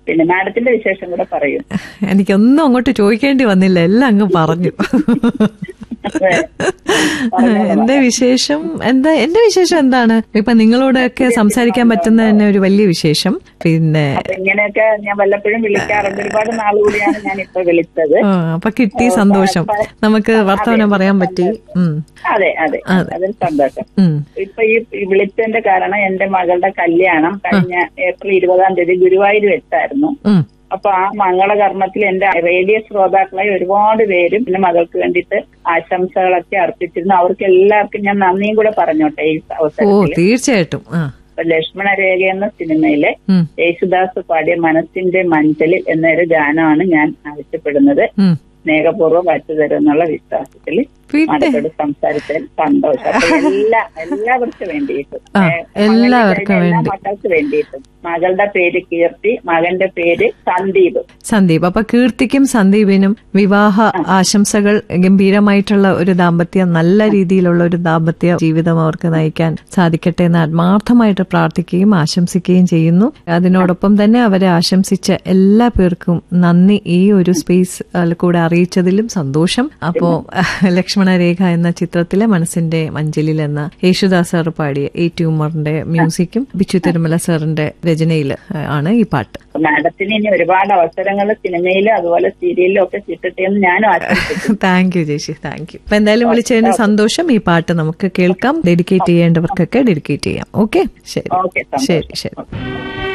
പിന്നെ മാഡത്തിന്റെ വിശേഷം കൂടെ പറയൂ എനിക്കൊന്നും അങ്ങോട്ട് ചോദിക്കേണ്ടി വന്നില്ല എല്ലാം അങ്ങ് പറഞ്ഞു അതെ. എന്റെ വിശേഷം എന്താ എന്റെ വിശേഷം എന്താണ് ഇപ്പൊ നിങ്ങളോടൊക്കെ സംസാരിക്കാൻ പറ്റുന്ന തന്നെ ഒരു വലിയ വിശേഷം പിന്നെ അപ്പൊ ഇങ്ങനെയൊക്കെ ഞാൻ വല്ലപ്പോഴും വിളിക്കാറുണ്ട് ഒരുപാട് നാളുകൂടിയാണ് ഞാൻ ഇപ്പൊ വിളിച്ചത് ആ, അപ്പൊ കിട്ടി സന്തോഷം നമുക്ക് വർത്തമാനം പറയാൻ പറ്റി ഉം അതെ അതെ അതിൽ സന്തോഷം ഉം ഇപ്പൊ ഈ ഈ വിളിച്ചതിന്റെ കാരണം എന്റെ മകളുടെ കല്യാണം കഴിഞ്ഞ ഏപ്രിൽ ഇരുപതാം തീയതി ഗുരുവായൂർ വെച്ചായിരുന്നു ഉം അപ്പൊ ആ മംഗളകർമ്മത്തിൽ എന്റെ റേഡിയോ ശ്രോതാക്കളായി ഒരുപാട് പേരും എന്റെ മകൾക്ക് വേണ്ടിയിട്ട് ആശംസകളൊക്കെ അർപ്പിച്ചിരുന്നു അവർക്ക് എല്ലാവർക്കും ഞാൻ നന്ദിയും കൂടെ പറഞ്ഞോട്ടെ ഈ ഓ അവസരത്തിൽ തീർച്ചയായിട്ടും ആ ഇപ്പൊ ലക്ഷ്മണ രേഖ എന്ന സിനിമയിലെ ഉം യേശുദാസ് പാടിയ മനസ്സിന്റെ മഞ്ചലിൽ എന്നൊരു ഗാനമാണ് ഞാൻ ആവശ്യപ്പെടുന്നത് ഉം സ്നേഹപൂർവ്വം വച്ചു തരും എന്നുള്ള വിശ്വാസത്തിൽ പിന്നെ മകളോട് സംസാരിച്ചതിൽ സന്തോഷം അപ്പൊ എല്ലാ എല്ലാവർക്കും വേണ്ടിയിട്ടും ആ, ഏ, എല്ലാവർക്കും മകളുടെ എല്ലാ വേണ്ടി. മക്കൾക്ക് വേണ്ടിയിട്ടും മകളുടെ പേര് കീർത്തി മകന്റെ പേര് സന്ദീപ് സന്ദീപ് അപ്പൊ കീർത്തിക്കും സന്ദീപിനും വിവാഹ ആശംസകൾ ഗംഭീരമായിട്ടുള്ള ഒരു ദാമ്പത്യം നല്ല രീതിയിലുള്ള ഒരു ദാമ്പത്യ ജീവിതം അവർക്ക് നയിക്കാൻ സാധിക്കട്ടെ എന്ന് ആത്മാർത്ഥമായിട്ട് പ്രാർത്ഥിക്കുകയും ആശംസിക്കുകയും ചെയ്യുന്നു അതിനോടൊപ്പം തന്നെ അവരെ ആശംസിച്ച എല്ലാ പേർക്കും നന്ദി ഈ ഒരു സ്പേസ് കൂടെ അറിയിച്ചതിലും സന്തോഷം അപ്പോ ലക്ഷ്മണരേഖ എന്ന ചിത്രത്തിലെ മനസ്സിന്റെ മഞ്ചലിൽ എന്ന യേശുദാസ് സാർ പാടിയ ഈ ട്യൂമറിന്റെ മ്യൂസിക്കും ബിച്ചു തിരുമല സാറിന്റെ രചനയിൽ ആണ് ഈ പാട്ട് അപ്പൊ മാഡത്തിന് ഇനി ഒരുപാട് അവസരങ്ങൾ സിനിമയിലും അതുപോലെ സീരിയലിലും ഒക്കെ കിട്ടട്ടെ എന്ന് ഞാനും ആശംസിക്കുന്നു താങ്ക് യു ചേച്ചി താങ്ക് യു അപ്പൊ എന്തായാലും വിളിച്ചതിന് സന്തോഷം ഈ പാട്ട് നമുക്ക് കേൾക്കാം ഡെഡിക്കേറ്റ് ചെയ്യേണ്ടവർക്കൊക്കെ ഡെഡിക്കേറ്റ് ചെയ്യാം ഓക്കെ ശരി ഓക്കെ ശരി ശരി